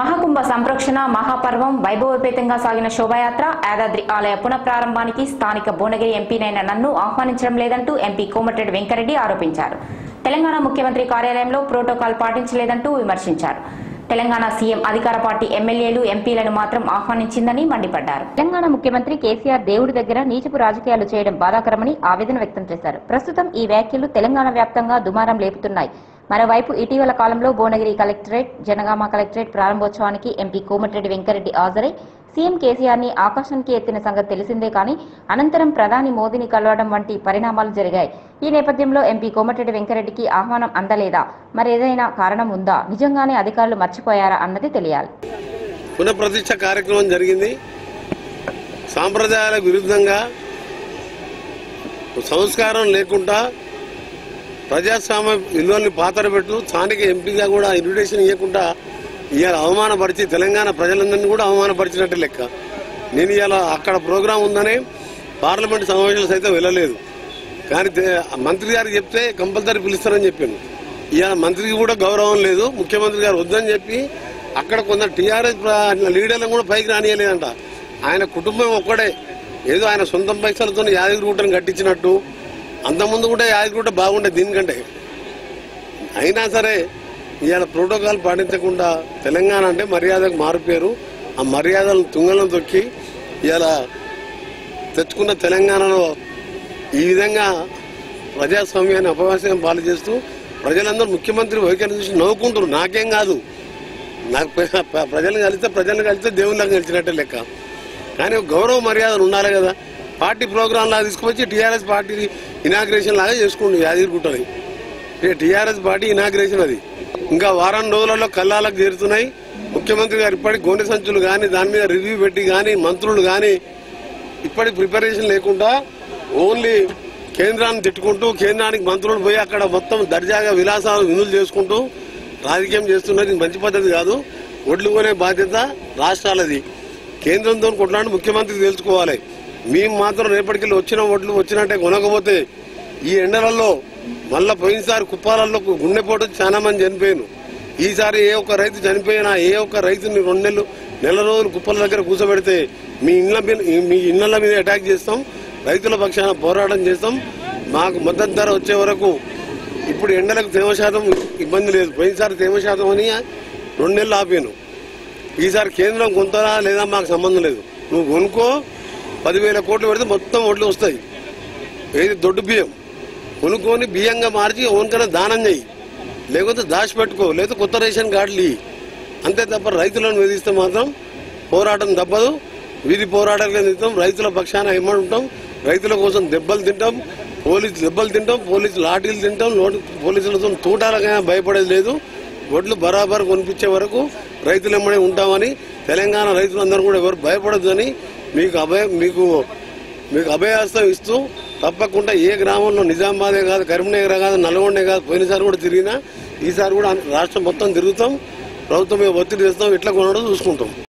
మహాకుంభ సంప్రోక్షణ మహాపర్వం వైభవోపేతంగా సాగిన శోభాయాత్ర యాదాద్రి ఆలయ పునఃప్రారంభానికి స్థానిక భువనగిరి ఎంపీనైన నన్ను ఆహ్వానించడం లేదంటూ ఎంపీ కోమటిరెడ్డి వెంకరెడ్డి ఆరోపించారు తెలంగాణ ముఖ్యమంత్రి కార్యాలయంలో ప్రోటోకాల్ పాటించలేదంటూ విమర్శించారు తెలంగాణ సీఎం అధికార పార్టీ ఎమ్మెల్యేలు ఎంపీలను మాత్రం ఆహ్వానించిందని మండిపడ్డారు తెలంగాణ ముఖ్యమంత్రి కేసీఆర్ దేవుడి దగ్గర నీచపు రాజకీయాలు చేయడం బాధాకరమని ఆవేదన వ్యక్తం చేశారు ప్రస్తుతం ఈ వ్యాఖ్యలు తెలంగాణ వ్యాప్తంగా దుమారం లేపుతున్నాయి మరోవైపు ఇటీవల కాలంలో భువనగిరి కలెక్టరేట్ జనగామ కలెక్టరేట్ ప్రారంభోత్సవానికి ఎంపీ కోమటిరెడ్డి వెంకరెడ్డి హాజరై సీఎం కేసీఆర్ ని ఆకాశానికి ఎత్తిన సంగతి తెలిసిందే కానీ అనంతరం ప్రధాని మోదీని కలవడం వంటి పరిణామాలు జరిగాయి ఈ నేపథ్యంలో ఎంపీ కోమటిరెడ్డి వెంకరెడ్డికి ఆహ్వానం అందలేదా మరేదైనా కారణం ఉందా నిజంగానే అధికారులు మర్చిపోయారా అన్నది తెలియాలి పునఃప్రతిష్ఠ కార్యక్రమం జరిగింది సాంప్రదాయాలకు విరుద్ధంగా సంస్కారం లేకుండా ప్రజాస్వామ్య విలువల్ని పాతరబెట్టు స్థానిక ఎంపీగా కూడా ఇన్విటేషన్ ఇవ్వకుండా ఇవాళ అవమానపరిచి తెలంగాణ ప్రజలందరినీ కూడా అవమానపరిచినట్టు లెక్క నేను ఇవాళ అక్కడ ప్రోగ్రాం ఉందని పార్లమెంట్ సమావేశాలు సైతం వెళ్ళలేదు కానీ తే- మంత్రి గారికి చెప్తే కంపల్సరీ పిలుస్తారని చెప్పాను ఇవాళ మంత్రికి కూడా గౌరవం లేదు ముఖ్యమంత్రి గారు వద్దని చెప్పి అక్కడ కొందరు టీఆర్ఎస్ లీడర్లను కూడా పైకి రానియలేదంట ఆయన కుటుంబం ఒక్కడే ఏదో ఆయన సొంతం పైసలతో యాదగిరిగుట్టను కట్టించినట్టు అంతకుముందు కూడా యాదగిరిగుట్ట బాగుండే దీనికంటే అయినా సరే ఇవాళ ప్రోటోకాల్ పాటించకుండా తెలంగాణ అంటే మర్యాదకు మారిపోయారు ఆ మర్యాదలను తుంగలను తొక్కి ఇవాళ తెచ్చుకున్న తెలంగాణలో ఈ విధంగా ప్రజాస్వామ్యాన్ని అపవాస్యం పాలు చేస్తూ ప్రజలందరూ ముఖ్యమంత్రి వైఖరి చూసి నవ్వుకుంటారు నాకేం కాదు నాకు ప్ర- ప్ర- ప్రజలను కలిస్తే ప్రజలను కలిస్తే దేవుళ్ళకి కలిసినట్టే లెక్క కానీ ఒక గౌరవ మర్యాదలు ఉండాలి కదా పార్టీ ప్రోగ్రాం లాగా తీసుకువచ్చి టీఆర్ఎస్ పార్టీ ఇనాగ్రేషన్ లాగా చేసుకుంటు యాదగిరిగుట్టని టీఆర్ఎస్ పార్టీ ఇనాగ్రేషన్ అది ఇంకా వారం రోజులలో కల్లాలకు చేరుతున్నాయి ముఖ్యమంత్రి గారు ఇప్పటికి గోనె సంచులు కానీ దాని మీద రివ్యూ పెట్టి కానీ మంత్రులు కానీ ఇప్పటికి ప్రిపరేషన్ లేకుండా ఓన్లీ కేంద్రాన్ని తిట్టుకుంటూ కేంద్రానికి మంత్రులు పోయి అక్కడ మొత్తం దర్జాగా విలాసాలు వినులు చేసుకుంటూ రాజకీయం చేస్తున్నారు ఇది మంచి పద్ధతి కాదు ఒడ్లు కొనే బాధ్యత రాష్ట్రాలది కేంద్రంతో కొట్లాడి ముఖ్యమంత్రి తెలుసుకోవాలి మేము మాత్రం రేపటికెళ్ళి వచ్చిన ఒడ్లు వచ్చినట్టే కొనకపోతే ఈ ఎండలలో మళ్ళా పోయినసారి కుప్పాలలో గుండెపోటు చాలా మంది చనిపోయాను ఈసారి ఏ ఒక్క రైతు చనిపోయినా ఏ ఒక్క రైతుని రెండు నెలలు నెల రోజులు కుప్పల దగ్గర కూర్చోబెడితే మీ ఇళ్ళ మీద మీ ఇళ్ళ మీద అటాక్ చేస్తాం రైతుల పక్షాన పోరాటం చేస్తాం మాకు మద్దతు ధర వచ్చే వరకు ఇప్పుడు ఎండలకు తేమ శాతం ఇబ్బంది లేదు పోయినసారి తేమ శాతం అని రెండు నెలలు ఆపాను ఈసారి కేంద్రం కొంతరా లేదా మాకు సంబంధం లేదు నువ్వు కొనుక్కో పదివేల కోట్లు పెడితే మొత్తం ఒడ్లు వస్తాయి ఏది దొడ్డు బియ్యం కొనుక్కొని బియ్యంగా మార్చి ఓన్కన్నా దానం చేయి లేకపోతే దాచిపెట్టుకో లేదా కొత్త రేషన్ కార్డులు ఇయ్యి అంతే తప్ప రైతులను వేధిస్తే మాత్రం పోరాటం తప్పదు వీధి పోరాటాలు తింటాం రైతుల పక్షాన ఉంటాం రైతుల కోసం దెబ్బలు తింటాం పోలీసు దెబ్బలు తింటాం పోలీసు లాఠీలు తింటాం నోటి పోలీసులతో తూటాలకైనా భయపడేది లేదు ఒడ్లు బరాబర్ కొనిపించే వరకు రైతులు ఎమ్మడే ఉంటామని తెలంగాణ రైతులందరూ కూడా ఎవరు భయపడొద్దని మీకు అభయ మీకు మీకు అభయాస్తం ఇస్తూ తప్పకుండా ఏ గ్రామంలో నిజామాబాదే కాదు కరీంనగర్ కాదు నల్గొండే కాదు పోయినసారి కూడా తిరిగినా ఈసారి కూడా రాష్ట్రం మొత్తం తిరుగుతాం ప్రభుత్వం మీద ఒత్తిడి చేస్తాం ఇట్లా కొనడం చూసుకుంటాం